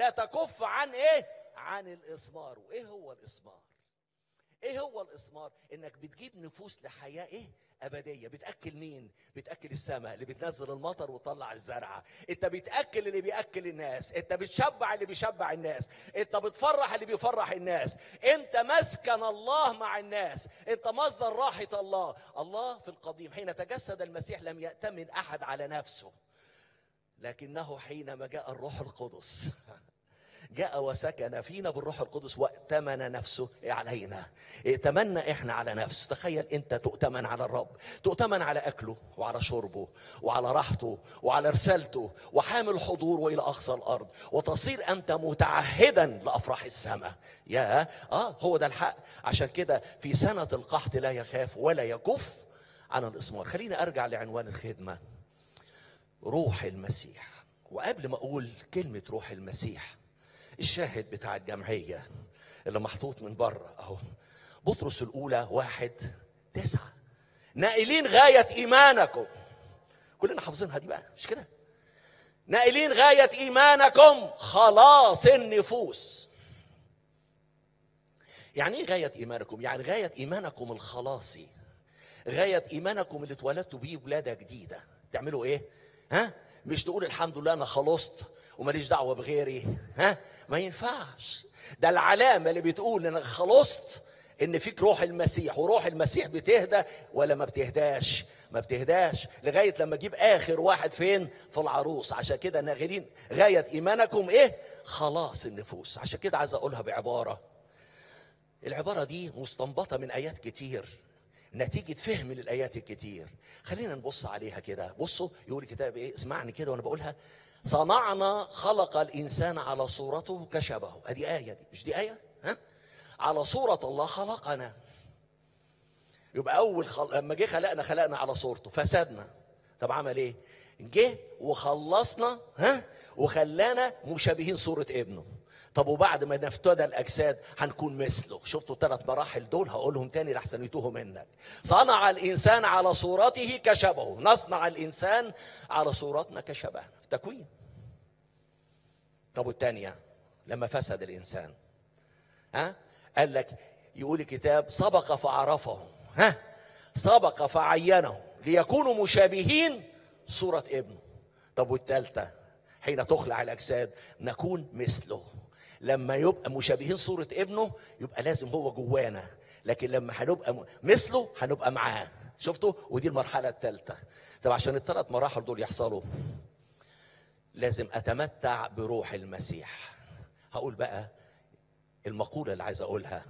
لا تكف عن ايه عن الاسمار وايه هو الاسمار ايه هو الاسمار انك بتجيب نفوس لحياه ايه ابديه بتاكل مين بتاكل السماء اللي بتنزل المطر وتطلع الزرعه انت بتاكل اللي بياكل الناس انت بتشبع اللي بيشبع الناس انت بتفرح اللي بيفرح الناس انت مسكن الله مع الناس انت مصدر راحه الله الله في القديم حين تجسد المسيح لم يأتمن احد على نفسه لكنه حينما جاء الروح القدس جاء وسكن فينا بالروح القدس وائتمن نفسه علينا ائتمنا احنا على نفسه تخيل انت تؤتمن على الرب تؤتمن على اكله وعلى شربه وعلى راحته وعلى رسالته وحامل حضوره الى اقصى الارض وتصير انت متعهدا لافراح السماء يا اه هو ده الحق عشان كده في سنه القحط لا يخاف ولا يكف عن الاسمار خليني ارجع لعنوان الخدمه روح المسيح وقبل ما اقول كلمه روح المسيح الشاهد بتاع الجمعيه اللي محطوط من بره اهو بطرس الاولى واحد تسعه نائلين غايه ايمانكم كلنا حافظينها دي بقى مش كده نائلين غايه ايمانكم خلاص النفوس يعني ايه غايه ايمانكم يعني غايه ايمانكم الخلاصي غايه ايمانكم اللي اتولدتوا بيه ولاده جديده تعملوا ايه ها مش تقول الحمد لله انا خلصت وماليش دعوه بغيري ها ما ينفعش ده العلامه اللي بتقول انك خلصت ان فيك روح المسيح وروح المسيح بتهدى ولا ما بتهداش ما بتهداش لغايه لما اجيب اخر واحد فين في العروس عشان كده ناغرين غايه ايمانكم ايه خلاص النفوس عشان كده عايز اقولها بعباره العباره دي مستنبطه من ايات كتير نتيجة فهم للآيات الكتير خلينا نبص عليها كده بصوا يقول الكتاب إيه اسمعني كده وأنا بقولها صنعنا خلق الإنسان على صورته كشبهه أدي آية دي مش دي آية ها على صورة الله خلقنا يبقى أول خل... لما جه خلقنا خلقنا على صورته فسدنا طب عمل إيه جه وخلصنا ها وخلانا مشابهين صورة ابنه طب وبعد ما نفتدى الاجساد هنكون مثله شفتوا الثلاث مراحل دول هقولهم تاني لحسن يتوهوا منك صنع الانسان على صورته كشبهه نصنع الانسان على صورتنا كشبهنا في تكوين طب والثانيه لما فسد الانسان ها قال لك يقول الكتاب سبق فعرفهم ها سبق فعينهم ليكونوا مشابهين صورة ابنه طب والثالثة حين تخلع الأجساد نكون مثله لما يبقى مشابهين صورة ابنه يبقى لازم هو جوانا لكن لما هنبقى مثله هنبقى معاه شفتوا ودي المرحلة الثالثة طب عشان الثلاث مراحل دول يحصلوا لازم أتمتع بروح المسيح هقول بقى المقولة اللي عايز أقولها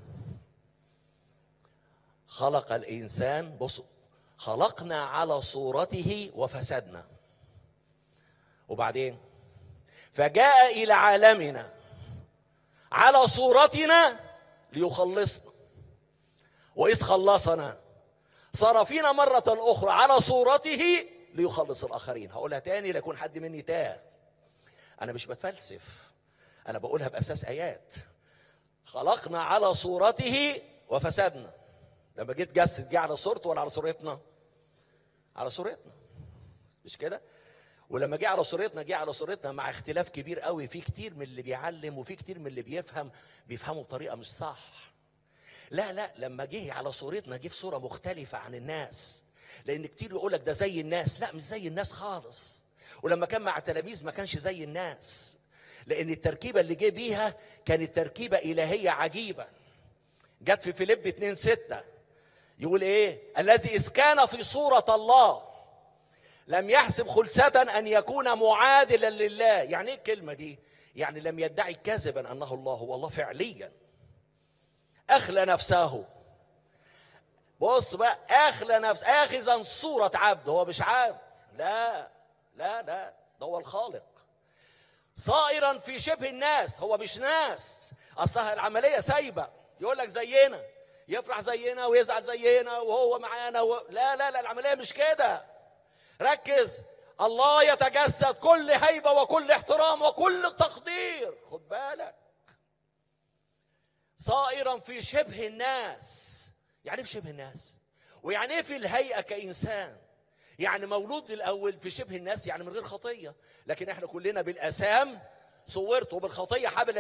خلق الإنسان بصوا خلقنا على صورته وفسدنا وبعدين فجاء إلى عالمنا على صورتنا ليخلصنا وإذ خلصنا صار فينا مرة أخرى على صورته ليخلص الآخرين هقولها تاني ليكون حد مني تاه أنا مش بتفلسف أنا بقولها بأساس آيات خلقنا على صورته وفسدنا لما جيت جسد جه على صورته ولا على صورتنا على صورتنا مش كده ولما جه على صورتنا جه على صورتنا مع اختلاف كبير قوي في كتير من اللي بيعلم وفي كتير من اللي بيفهم بيفهموا بطريقه مش صح لا لا لما جه على صورتنا جه في صوره مختلفه عن الناس لان كتير يقول لك ده زي الناس لا مش زي الناس خالص ولما كان مع التلاميذ ما كانش زي الناس لان التركيبه اللي جه بيها كانت تركيبه الهيه عجيبه جت في فيليب 2 6 يقول ايه الذي اذ كان في صوره الله لم يحسب خلسة أن يكون معادلا لله يعني إيه الكلمة دي يعني لم يدعي كذبا أنه الله هو الله فعليا أخلى نفسه بص بقى أخلى نفس آخذا صورة عبد هو مش عبد لا لا لا ده هو الخالق صائرا في شبه الناس هو مش ناس أصلها العملية سايبة يقول لك زينا يفرح زينا ويزعل زينا وهو معانا و... لا لا لا العملية مش كده ركز الله يتجسد كل هيبة وكل احترام وكل تقدير خد بالك صائرا في شبه الناس يعني ايه في شبه الناس ويعني ايه في الهيئة كإنسان يعني مولود الأول في شبه الناس يعني من غير خطية لكن احنا كلنا بالأسام صورته بالخطيه حبل